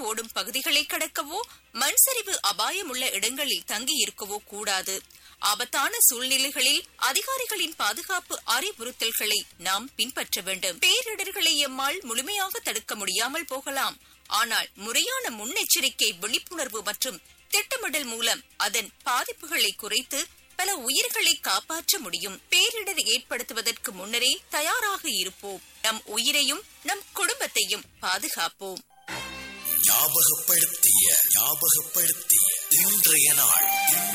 ஓடும் பகுதிகளை கடக்கவோ மண் சரிவு அபாயமுள்ள இடங்களில் தங்கியிருக்கவோ கூடாது ஆபத்தான சூழ்நிலைகளில் அதிகாரிகளின் பாதுகாப்பு அறிவுறுத்தல்களை நாம் பின்பற்ற வேண்டும் பேரிடர்களை எம்மால் முழுமையாக தடுக்க முடியாமல் போகலாம் ஆனால் முறையான முன்னெச்சரிக்கை விழிப்புணர்வு மற்றும் திட்டமிடல் மூலம் அதன் பாதிப்புகளை குறைத்து பல உயிர்களை காப்பாற்ற முடியும் பேரிடர் ஏற்படுத்துவதற்கு முன்னரே தயாராக இருப்போம் நம் உயிரையும் நம் குடும்பத்தையும் பாதுகாப்போம் ஞாபகப்படுத்திய ஞாபகப்படுத்திய இன்றைய நாள்